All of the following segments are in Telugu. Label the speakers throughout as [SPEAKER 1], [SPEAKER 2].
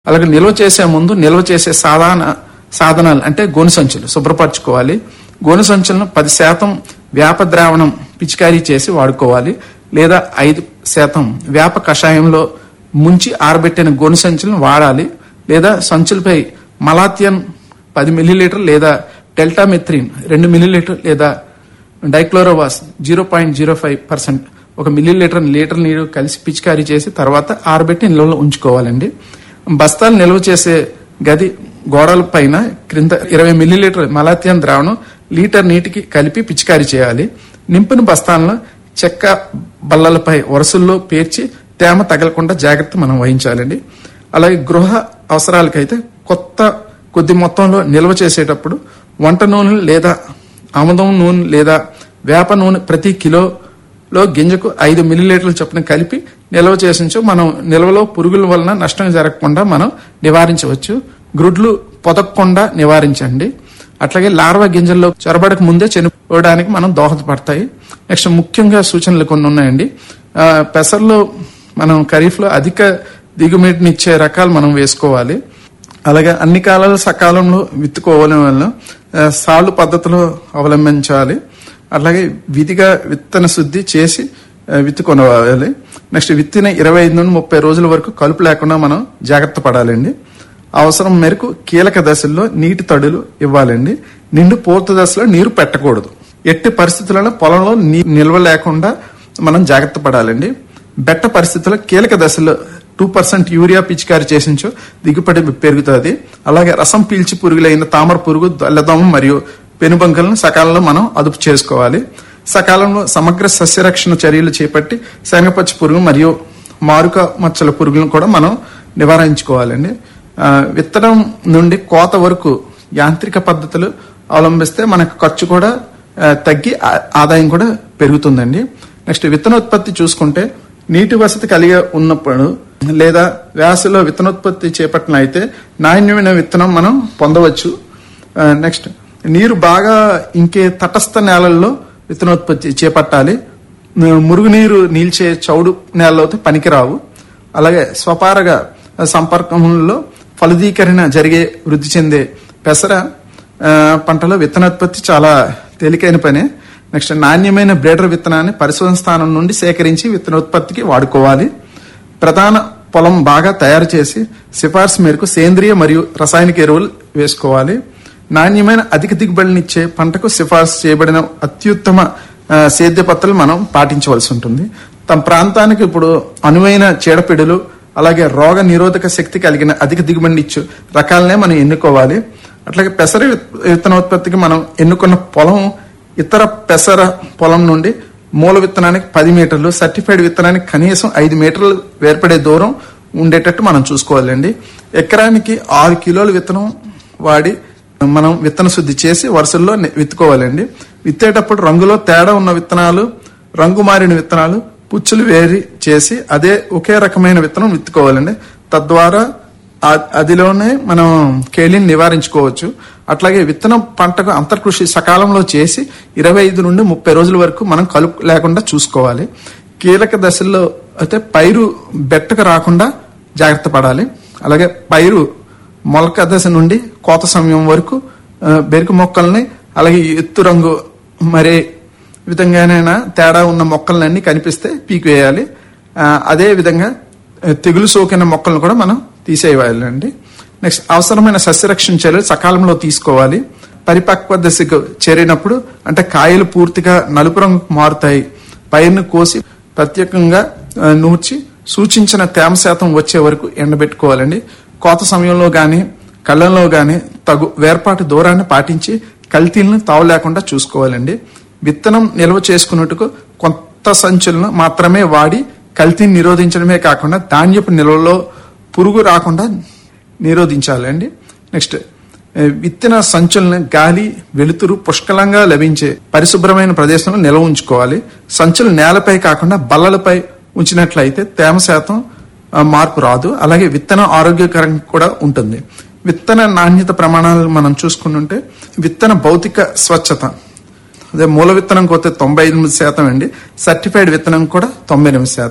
[SPEAKER 1] అలాగే నిల్వ చేసే ముందు నిల్వ చేసే సాధారణ సాధనాలు అంటే గోను సంచులు శుభ్రపరచుకోవాలి గోను సంచులను పది శాతం వేప ద్రావణం పిచికారీ చేసి వాడుకోవాలి లేదా ఐదు శాతం వేప కషాయంలో ముంచి ఆరబెట్టిన గోను సంచులను వాడాలి లేదా సంచులపై మలాథియన్ పది మిల్లీలీటర్ లేదా డెల్టామెథ్రిన్ రెండు మిల్లీలీటర్ లేదా dichlorvos zero point zero five percent ఒక మిల్లీ లీటర్ లీటర్ నీరు కలిసి పిచికారీ చేసి తర్వాత ఆరబెట్టి నిల్వలో ఉంచుకోవాలండి బస్తాలు నిల్వ చేసే గది గోడల పైన క్రింద ఇరవై మిల్లీ లీటర్ మలాథియన్ ద్రావణం లీటర్ నీటికి కలిపి పిచికారీ చేయాలి నింపిన బస్తాలను చెక్క బల్లలపై వరుసల్లో పేర్చి తేమ తగలకుండా జాగ్రత్త మనం వహించాలండి అలాగే గృహ అవసరాలకైతే కొత్త కొద్ది మొత్తంలో నిల్వ చేసేటప్పుడు వంట నూనె లేదా ఆముదం నూనె లేదా వేప నూనె ప్రతి కిలోలో గింజకు ఐదు మిల్లీలీటర్ల చొప్పున కలిపి నిల్వ చేసించు మనం నిల్వలో పురుగుల వలన నష్టం జరగకుండా మనం నివారించవచ్చు గ్రుడ్లు పొదగకుండా నివారించండి అట్లాగే లార్వా గింజల్లో చొరబడక ముందే చనిపోవడానికి మనం దోహదపడతాయి నెక్స్ట్ ముఖ్యంగా సూచనలు కొన్ని ఉన్నాయండి ఆ, పెసర్లో మనం ఖరీఫ్లో అధిక దిగుమతినిచ్చే రకాలు మనం వేసుకోవాలి అలాగే అన్ని కాలాలు సకాలంలో విత్తుకోవడం వల్ల ఆ, సాళ్ళు పద్ధతిలో అవలంబించాలి అలాగే విధిగా విత్తన శుద్ధి చేసి ఆ, విత్తుకొనవాలి నెక్స్ట్ విత్తిన ఇరవై ఐదు నుండి ముప్పై రోజుల వరకు కలుపు లేకుండా మనం జాగ్రత్త పడాలండి అవసరం మేరకు కీలక దశల్లో నీటి తడులు ఇవ్వాలండి నిండు పూర్తి దశలో నీరు పెట్టకూడదు ఎట్టి పరిస్థితులలో పొలంలో నీ నిల్వ లేకుండా మనం జాగ్రత్త పడాలండి బెట్ట పరిస్థితుల్లో కీలక దశలో టూ పర్సెంట్ యూరియా పిచికారి చేసించో దిగుబడి పెరుగుతుంది అలాగే రసం పీల్చి పురుగులైన తామర పురుగు దొల్లదోమ మరియు పెనుబంకలను సకాలంలో మనం అదుపు చేసుకోవాలి సకాలంలో సమగ్ర సస్యరక్షణ చర్యలు చేపట్టి శనగపచ్చి పురుగు మరియు మారుక మచ్చల పురుగులను కూడా మనం నివారించుకోవాలండి ఆ, విత్తనం నుండి కోత వరకు యాంత్రిక పద్ధతులు అవలంబిస్తే మనకు ఖర్చు కూడా ఆ, తగ్గి ఆ- ఆదాయం కూడా పెరుగుతుందండి నెక్స్ట్ విత్తనోత్పత్తి చూసుకుంటే నీటి వసతి కలిగి ఉన్నప్పుడు లేదా వ్యాసలో విత్తనోత్పత్తి చేపట్టిన అయితే నాణ్యమైన విత్తనం మనం పొందవచ్చు ఆ, నెక్స్ట్ నీరు బాగా ఇంకే తటస్థ నేలల్లో విత్తనోత్పత్తి చేపట్టాలి మురుగునీరు నిల్చే చౌడు నేలలో అయితే పనికిరావు అలాగే స్వపారగా సంపర్కంలో ఫలదీకరణ జరిగే వృద్ధి చెందే పెసర ఆ, పంటలో విత్తనోత్పత్తి చాలా తేలికైన పనే నెక్స్ట్ నాణ్యమైన బ్రేడర్ విత్తనాన్ని పరిశోధన స్థానం నుండి సేకరించి విత్తనోత్పత్తికి వాడుకోవాలి ప్రధాన పొలం బాగా తయారు చేసి సిఫార్సు మేరకు సేంద్రియ మరియు రసాయనిక ఎరువులు వేసుకోవాలి నాణ్యమైన అధిక దిగుబడినిచ్చే పంటకు సిఫార్సు చేయబడిన అత్యుత్తమ ఆ, సేద్య పద్ధతులు మనం పాటించవలసి ఉంటుంది తమ ప్రాంతానికి ఇప్పుడు అనువైన చీడపీడలు అలాగే రోగ నిరోధక శక్తి కలిగిన అధిక దిగుబడినిచ్చు రకాలనే మనం ఎన్నుకోవాలి అట్లాగే పెసర విత్- విత్తనోత్పత్తికి మనం ఎన్నుకున్న పొలం ఇతర పెసర పొలం నుండి మూల విత్తనానికి పది మీటర్లు సర్టిఫైడ్ విత్తనానికి కనీసం ఐదు మీటర్లు వేర్పడే దూరం ఉండేటట్టు మనం చూసుకోవాలండి ఎకరానికి ఆరు కిలోల విత్తనం వాడి మనం విత్తన శుద్ధి చేసి వరుసల్లో ని- విత్తుకోవాలండి విత్తేటప్పుడు రంగులో తేడా ఉన్న విత్తనాలు రంగు మారిన విత్తనాలు పుచ్చులు వేరి చేసి అదే ఒకే రకమైన విత్తనం విత్తుకోవాలండి తద్వారా ఆ- అదిలోనే మనం కేలిని నివారించుకోవచ్చు అట్లాగే విత్తనం పంటకు అంతర్కృషి సకాలంలో చేసి ఇరవై ఐదు నుండి ముప్పై రోజుల వరకు మనం కలుపు లేకుండా చూసుకోవాలి కీలక దశల్లో అయితే పైరు బెట్టకు రాకుండా జాగ్రత్త పడాలి అలాగే పైరు మొలక దశ నుండి కోత సమయం వరకు ఆ, బెరుకు మొక్కల్ని అలాగే ఎత్తు రంగు మరే విధంగానైనా తేడా ఉన్న మొక్కలన్నీ కనిపిస్తే పీకివేయాలి ఆ, అదే విధంగా ఆ, తెగులు సోకిన మొక్కలను కూడా మనం తీసేయాలండి నెక్స్ట్ అవసరమైన సస్యరక్షణ చర్యలు సకాలంలో తీసుకోవాలి పరిపక్వ దశకు చేరినప్పుడు అంటే కాయలు పూర్తిగా నలుపు రంగుకు మారుతాయి పైరును కోసి ప్రత్యేకంగా ఆ, నూర్చి సూచించిన తేమ శాతం వచ్చే వరకు ఎండబెట్టుకోవాలండి కోత సమయంలో గాని కళ్ళంలో గాని తగు వేర్పాటు దూరాన్ని పాటించి కల్తీలను తావు లేకుండా చూసుకోవాలండి విత్తనం నిల్వ చేసుకున్నట్టుకు కొత్త సంచులను మాత్రమే వాడి కల్తీని నిరోధించడమే కాకుండా ధాన్యపు నిల్వలో పురుగు రాకుండా నిరోధించాలండి నెక్స్ట్ ఏ, విత్తన సంచులను గాలి వెలుతురు పుష్కలంగా లభించే పరిశుభ్రమైన ప్రదేశంలో నిల్వ ఉంచుకోవాలి సంచులు నేలపై కాకుండా బల్లలపై ఉంచినట్లయితే తేమ శాతం ఆ, మార్పు రాదు అలాగే విత్తనం ఆరోగ్యకరంగా కూడా ఉంటుంది విత్తన నాణ్యత ప్రమాణాలు మనం చూసుకుంటుంటే విత్తన భౌతిక స్వచ్ఛత అదే మూల విత్తనం పోతే తొంభై ఎనిమిది శాతం అండి సర్టిఫైడ్ విత్తనం కూడా తొంభై ఎనిమిది శాతం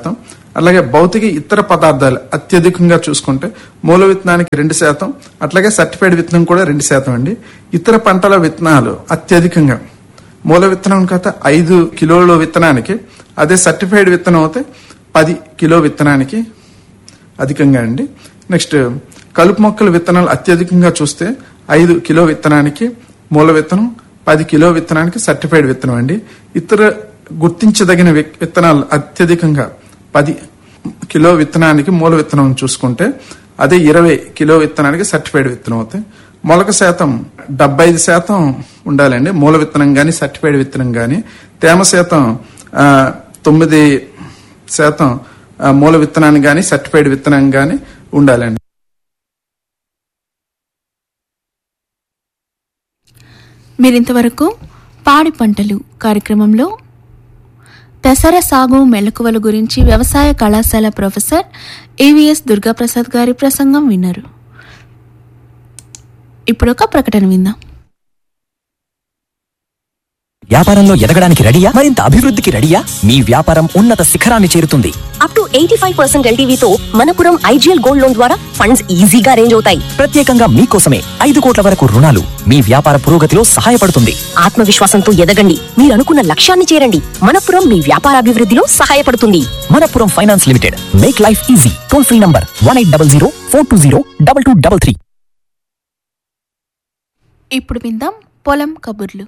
[SPEAKER 1] అలాగే భౌతిక ఇతర పదార్థాలు అత్యధికంగా చూసుకుంటే మూల విత్తనానికి రెండు శాతం అట్లాగే సర్టిఫైడ్ విత్తనం కూడా రెండు శాతం అండి ఇతర పంటల విత్తనాలు అత్యధికంగా మూల విత్తనం కథ ఐదు కిలోల విత్తనానికి అదే సర్టిఫైడ్ విత్తనం అయితే పది కిలో విత్తనానికి అధికంగా అండి నెక్స్ట్ కలుపు మొక్కల విత్తనాలు అత్యధికంగా చూస్తే ఐదు కిలో విత్తనానికి మూల విత్తనం పది కిలో విత్తనానికి సర్టిఫైడ్ విత్తనం అండి ఇతర గుర్తించదగిన విక్- విత్తనాలు అత్యధికంగా పది కిలో విత్తనానికి మూల విత్తనం చూసుకుంటే అదే ఇరవై కిలో విత్తనానికి సర్టిఫైడ్ విత్తనం అవుతాయి మొలక శాతం డెబ్బై ఐదు శాతం ఉండాలండి మూల విత్తనం కానీ సర్టిఫైడ్ విత్తనం కానీ తేమ శాతం ఆ, తొమ్మిది శాతం ఆ, మూల విత్తనాన్ని కానీ సర్టిఫైడ్ విత్తనం కానీ ఉండాలండి
[SPEAKER 2] మీరింతవరకు పాడి పంటలు కార్యక్రమంలో పెసర సాగు మెలకువల గురించి వ్యవసాయ కళాశాల ప్రొఫెసర్ ఏవిఎస్ దుర్గాప్రసాద్ గారి ప్రసంగం విన్నారు ఇప్పుడు ఒక ప్రకటన విందాం
[SPEAKER 3] వ్యాపారంలో ఎదగడానికి రెడీయా మరింత అభివృద్ధికి రెడీయా మీ వ్యాపారం ఉన్నత శిఖరాన్ని చేరుతుంది
[SPEAKER 4] up to eighty five percent ఎల్టీవీతో మనపురం ఐజీఎల్ గోల్డ్ లోన్ ద్వారా ఫండ్స్ ఈజీగా అరేంజ్ అవుతాయి
[SPEAKER 3] ప్రత్యేకంగా మీకోసమే ఐదు కోట్ల వరకు రుణాలు మీ వ్యాపార పురోగతిలో సహాయపడుతుంది
[SPEAKER 4] ఆత్మవిశ్వాసంతో ఎదగండి మీరు అనుకున్న లక్ష్యాన్ని చేరండి మనపురం మీ వ్యాపార అభివృద్ధిలో సహాయపడుతుంది
[SPEAKER 3] Manappuram finance limited make life easy toll free number one eight double zero four two zero double two double three
[SPEAKER 2] ఇప్పుడు విందాం పొలం కబుర్లు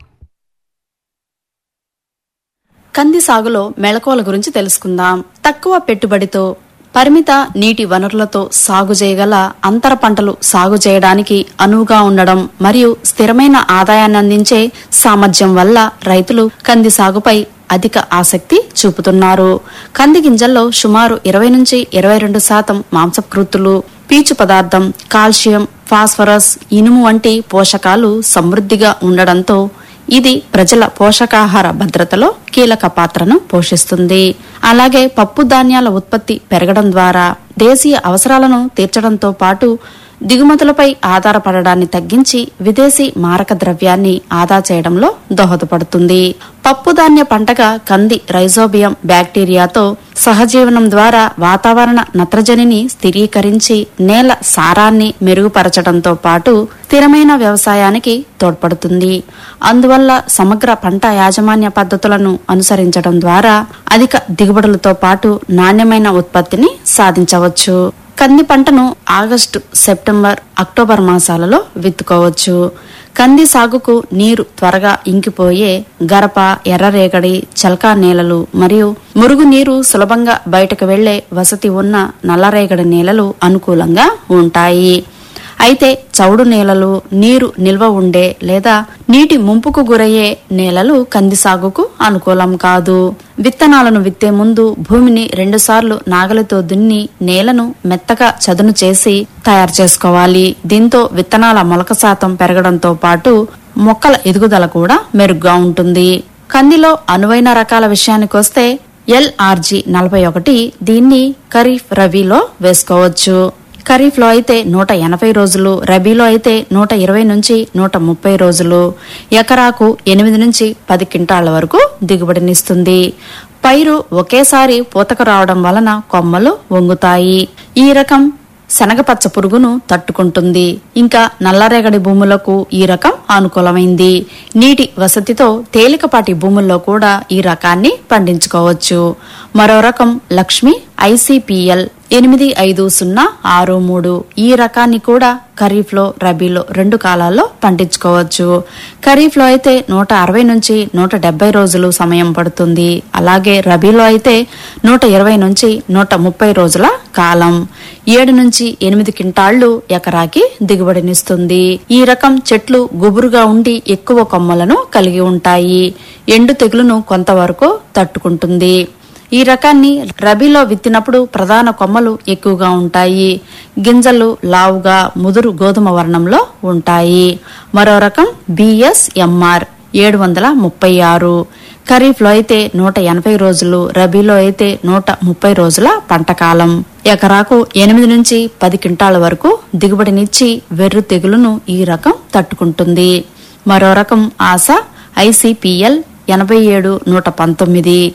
[SPEAKER 5] కంది సాగులో మెళకువల గురించి తెలుసుకుందాం తక్కువ పెట్టుబడితో పరిమిత నీటి వనరులతో సాగు చేయగల అంతర పంటలు సాగు చేయడానికి అనువుగా ఉండడం మరియు స్థిరమైన ఆదాయాన్ని అందించే సామర్థ్యం వల్ల రైతులు కంది సాగుపై అధిక ఆసక్తి చూపుతున్నారు కంది గింజల్లో సుమారు ఇరవై నుంచి ఇరవై రెండు శాతం మాంసకృతులు పీచు పదార్థం కాల్షియం ఫాస్ఫరస్ ఇనుము వంటి పోషకాలు సమృద్ధిగా ఉండడంతో ఇది ప్రజల పోషకాహార భద్రతలో కీలక పాత్రను పోషిస్తుంది అలాగే పప్పు ధాన్యాల ఉత్పత్తి పెరగడం ద్వారా దేశీయ అవసరాలను తీర్చడంతో పాటు దిగుమతులపై ఆధారపడడాన్ని తగ్గించి విదేశీ మారక ద్రవ్యాన్ని ఆదా చేయడంలో దోహదపడుతుంది పప్పుధాన్య పంటగా కంది రైజోబియం బ్యాక్టీరియాతో సహజీవనం ద్వారా వాతావరణ నత్రజనిని స్థిరీకరించి నేల సారాన్ని మెరుగుపరచడంతో పాటు స్థిరమైన వ్యవసాయానికి తోడ్పడుతుంది అందువల్ల సమగ్ర పంట యాజమాన్య పద్ధతులను అనుసరించడం ద్వారా అధిక దిగుబడులతో పాటు నాణ్యమైన ఉత్పత్తిని సాధించవచ్చు కంది పంటను ఆగస్టు సెప్టెంబర్ అక్టోబర్ మాసాలలో విత్తుకోవచ్చు కంది సాగుకు నీరు త్వరగా ఇంకిపోయే గరప ఎర్రరేగడి చల్కా నేలలు మరియు మురుగు నీరు సులభంగా బయటకు వెళ్లే వసతి ఉన్న నల్లరేగడి నేలలు అనుకూలంగా ఉంటాయి అయితే చౌడు నేలలు నీరు నిల్వ ఉండే లేదా నీటి ముంపుకు గురయ్యే నేలలు కంది సాగుకు అనుకూలం కాదు విత్తనాలను విత్తే ముందు భూమిని రెండుసార్లు నాగలితో దున్ని నేలను మెత్తగా చదును చేసి తయారు చేసుకోవాలి దీంతో విత్తనాల మొలక శాతం పెరగడంతో పాటు మొక్కల ఎదుగుదల కూడా మెరుగ్గా ఉంటుంది కందిలో అనువైన రకాల విషయానికొస్తే ఎల్ఆర్జి నలభై ఒకటి దీన్ని ఖరీఫ్ రబీలో వేసుకోవచ్చు ఖరీఫ్ లో అయితే నూట ఎనభై రోజులు రబీలో అయితే నూట ఇరవై నుంచి నూట ముప్పై రోజులు ఎకరాకు ఎనిమిది నుంచి పది క్వింటాళ్ల వరకు దిగుబడినిస్తుంది పైరు ఒకేసారి పూతకు రావడం వలన కొమ్మలు వంగుతాయి ఈ రకం శనగపచ్చ పురుగును తట్టుకుంటుంది ఇంకా నల్లరేగడి భూములకు ఈ రకం అనుకూలమైంది నీటి వసతితో తేలికపాటి భూముల్లో కూడా ఈ రకాన్ని పండించుకోవచ్చు మరో రకం లక్ష్మి ఐసిపిఎల్ ఎనిమిది ఐదు సున్నా ఆరు మూడు ఈ రకాన్ని కూడా ఖరీఫ్ లో రబీలో రెండు కాలాల్లో పండించుకోవచ్చు ఖరీఫ్ లో అయితే నూట అరవై నుంచి నూట డెబ్బై రోజులు సమయం పడుతుంది అలాగే రబీలో అయితే నూట ఇరవై నుంచి నూట ముప్పై రోజుల కాలం ఏడు నుంచి ఎనిమిది క్వింటాళ్లు ఎకరాకి దిగుబడినిస్తుంది ఈ రకం చెట్లు గుబురుగా ఉండి ఎక్కువ కొమ్మలను కలిగి ఉంటాయి ఎండు తెగులును కొంతవరకు తట్టుకుంటుంది ఈ రకాన్ని రబీలో విత్తినప్పుడు ప్రధాన కొమ్మలు ఎక్కువగా ఉంటాయి గింజలు లావుగా ముదురు గోధుమ వర్ణంలో ఉంటాయి మరో రకం బిఎస్ ఎంఆర్ ఏడు వందల ముప్పై ఆరు ఖరీఫ్లో అయితే నూట ఎనభై రోజులు రబీలో అయితే నూట ముప్పై రోజుల పంటకాలం ఎకరాకు ఎనిమిది నుంచి పది క్వింటాల వరకు దిగుబడినిచ్చి వెర్రు తెగులును ఈ రకం తట్టుకుంటుంది మరో రకం ఆశ ఐసిపిఎల్ ఎనభై ఏడు నూట పంతొమ్మిది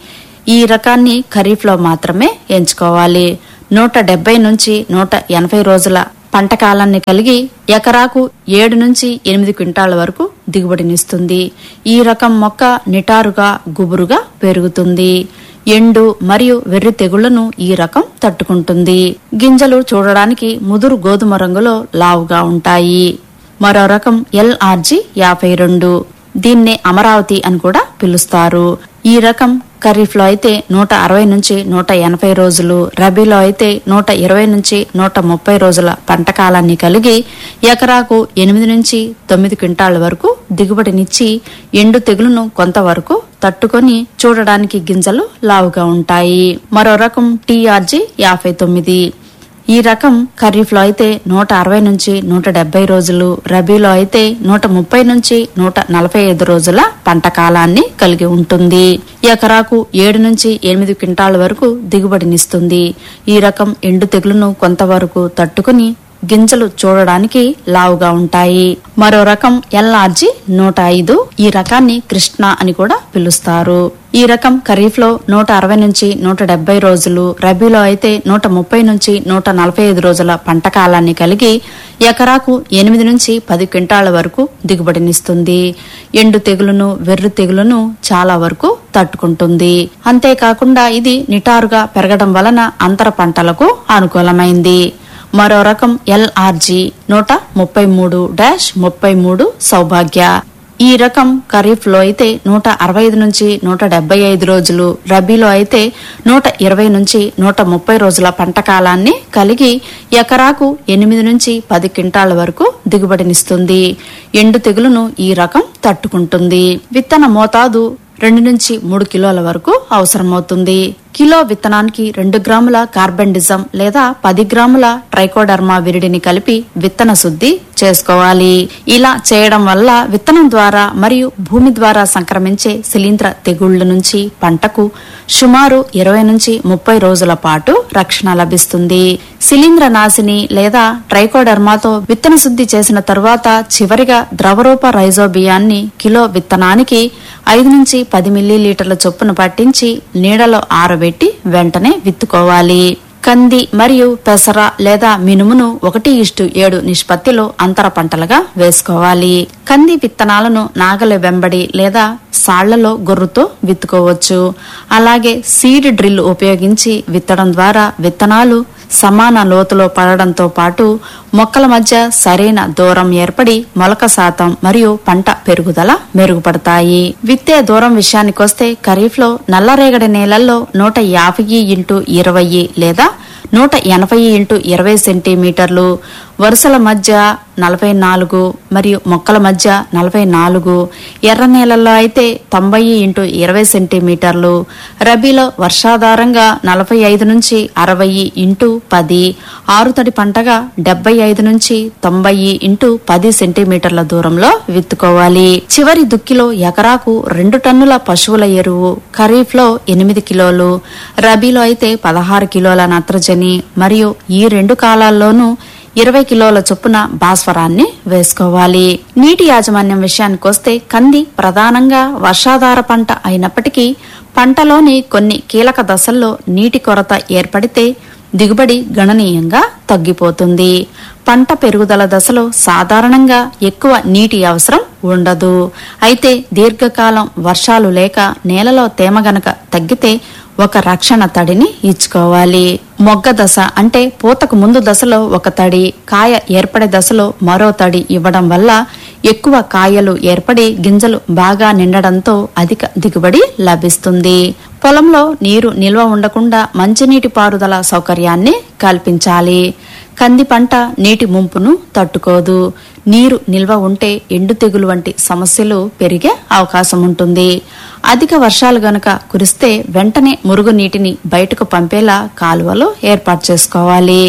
[SPEAKER 5] ఈ రకాన్ని ఖరీఫ్లో మాత్రమే ఎంచుకోవాలి నూట డెబ్బై నుంచి నూట ఎనభై రోజుల పంట కాలాన్ని కలిగి ఎకరాకు ఏడు నుంచి ఎనిమిది క్వింటాల వరకు దిగుబడినిస్తుంది ఈ రకం మొక్క నిటారుగా గుబురుగా పెరుగుతుంది ఎండు మరియు వెర్రి తెగుళ్లను ఈ రకం తట్టుకుంటుంది గింజలు చూడడానికి ముదురు గోధుమ రంగులో లావుగా ఉంటాయి మరో రకం ఎల్ఆర్జి యాభై రెండు దీన్నే అమరావతి అని కూడా పిలుస్తారు ఈ రకం ఖరీఫ్ లో అయితే నూట అరవై నుంచి నూట ఎనభై రోజులు రబీలో అయితే నూట ఇరవై నుంచి నూట ముప్పై రోజుల పంట కాలాన్ని కలిగి ఎకరాకు ఎనిమిది నుంచి తొమ్మిది క్వింటాల వరకు దిగుబడినిచ్చి ఎండు తెగులును కొంతవరకు తట్టుకొని చూడడానికి గింజలు లావుగా ఉంటాయి మరో రకం టీఆర్జీ యాభై తొమ్మిది ఈ రకం ఖరీఫ్లో అయితే నూట అరవై నుంచి నూట డెబ్బై రోజులు రబీలో అయితే నూట ముప్పై నుంచి నూట నలభై ఐదు రోజుల పంట కాలాన్ని కలిగి ఉంటుంది ఎకరాకు ఏడు నుంచి ఎనిమిది క్వింటాల వరకు దిగుబడినిస్తుంది ఈ రకం ఎండు తెగులును కొంతవరకు తట్టుకుని గింజలు చూడడానికి లావుగా ఉంటాయి మరో రకం ఎల్ఆర్జి నూట ఐదు ఈ రకాన్ని కృష్ణ అని కూడా పిలుస్తారు ఈ రకం ఖరీఫ్ లో నూట అరవై నుంచి నూట డెబ్బై రోజులు రబీలో అయితే నూట ముప్పై నుంచి నూట నలభై ఐదు రోజుల పంట కాలాన్ని కలిగి ఎకరాకు ఎనిమిది నుంచి పది క్వింటాల వరకు దిగుబడినిస్తుంది ఎండు తెగులును వెర్రు తెగులును చాలా వరకు తట్టుకుంటుంది అంతేకాకుండా ఇది నిటారుగా పెరగడం వలన అంతర పంటలకు అనుకూలమైంది మరో రకం ఎల్ఆర్జి నూట ముప్పై మూడు డాష్ ముప్పై మూడు సౌభాగ్య ఈ రకం ఖరీఫ్ లో అయితే నూట అరవై ఐదు నుంచి నూట డెబ్బై ఐదు రోజులు రబీలో అయితే నూట ఇరవై నుంచి నూట ముప్పై రోజుల పంట కాలాన్ని కలిగి ఎకరాకు ఎనిమిది నుంచి పది క్వింటాల వరకు దిగుబడినిస్తుంది ఎండు తెగులును ఈ రకం తట్టుకుంటుంది విత్తన మోతాదు రెండు నుంచి మూడు కిలోల వరకు అవసరమవుతుంది కిలో విత్తనానికి రెండు గ్రాముల కార్బెండిజం లేదా పది గ్రాముల ట్రైకోడర్మా విరిడిని కలిపి విత్తన శుద్ధి చేసుకోవాలి ఇలా చేయడం వల్ల విత్తనం ద్వారా మరియు భూమి ద్వారా సంక్రమించే శిలీంద్ర తెగుళ్ల నుంచి పంటకు సుమారు ఇరవై నుంచి ముప్పై రోజుల పాటు రక్షణ లభిస్తుంది శిలీంద్ర నాశిని లేదా ట్రైకోడర్మాతో విత్తన శుద్ధి చేసిన తరువాత చివరిగా ద్రవరూప రైజోబియాన్ని కిలో విత్తనానికి ఐదు నుంచి పది మిల్లీలీటర్ల చొప్పున పట్టించి నీడలో ఆరబెట్టి వెంటనే విత్తుకోవాలి కంది మరియు పెసర లేదా మినుమును ఒకటి ఇష్టు ఏడు నిష్పత్తిలో అంతర పంటలుగా వేసుకోవాలి కంది విత్తనాలను నాగలి వెంబడి లేదా సాళ్లలో గొర్రుతో విత్తుకోవచ్చు అలాగే సీడ్ డ్రిల్ ఉపయోగించి విత్తడం ద్వారా విత్తనాలు సమాన లోతులో పడడంతో పాటు మొక్కల మధ్య సరైన దూరం ఏర్పడి మొలక శాతం మరియు పంట పెరుగుదల మెరుగుపడతాయి విత్తే దూరం విషయానికొస్తే ఖరీఫ్ లో నల్లరేగడి నేలల్లో నూట యాభై ఇంటూ ఇరవై లేదా నూట ఎనభై ఇంటూ ఇరవై సెంటీమీటర్లు వరుసల మధ్య నలభై నాలుగు మరియు మొక్కల మధ్య నలభై నాలుగు ఎర్ర నేలల్లో అయితే తొంభై ఇంటూ ఇరవై సెంటీమీటర్లు రబీలో వర్షాధారంగా నలభై ఐదు నుంచి అరవై ఇంటూ పది ఆరుతడి పంటగా డెబ్బై ఐదు నుంచి తొంభై ఇంటూ పది సెంటీమీటర్ల దూరంలో విత్తుకోవాలి చివరి దుక్కిలో ఎకరాకు రెండు టన్నుల పశువుల ఎరువు ఖరీఫ్ లో ఎనిమిది కిలోలు రబీలో అయితే పదహారు కిలోల నత్రజని మరియు ఈ రెండు కాలాల్లోనూ ఇరవై కిలోల చొప్పున భాస్వరాన్ని వేసుకోవాలి నీటి యాజమాన్యం విషయానికొస్తే కంది ప్రధానంగా వర్షాధార పంట అయినప్పటికీ పంటలోని కొన్ని కీలక దశల్లో నీటి కొరత ఏర్పడితే దిగుబడి గణనీయంగా తగ్గిపోతుంది పంట పెరుగుదల దశలో సాధారణంగా ఎక్కువ నీటి అవసరం ఉండదు అయితే దీర్ఘకాలం వర్షాలు లేక నేలలో తేమ గనక తగ్గితే ఒక రక్షణ తడిని ఇచ్చుకోవాలి మొగ్గ దశ అంటే పూతకు ముందు దశలో ఒక తడి కాయ ఏర్పడే దశలో మరో తడి ఇవ్వడం వల్ల ఎక్కువ కాయలు ఏర్పడి గింజలు బాగా నిండడంతో అధిక దిగుబడి లభిస్తుంది పొలంలో నీరు నిల్వ ఉండకుండా మంచినీటి పారుదల సౌకర్యాన్ని కల్పించాలి కంది పంట నీటి ముంపును తట్టుకోదు నీరు నిల్వ ఉంటే ఎండు తెగులు వంటి సమస్యలు పెరిగే అవకాశం ఉంటుంది అధిక వర్షాలు గనక కురిస్తే వెంటనే మురుగు నీటిని బయటకు పంపేలా కాలువలు ఏర్పాటు చేసుకోవాలి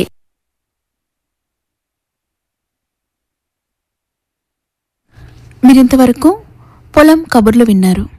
[SPEAKER 2] మీరింతవరకు పొలం కబుర్లు విన్నారు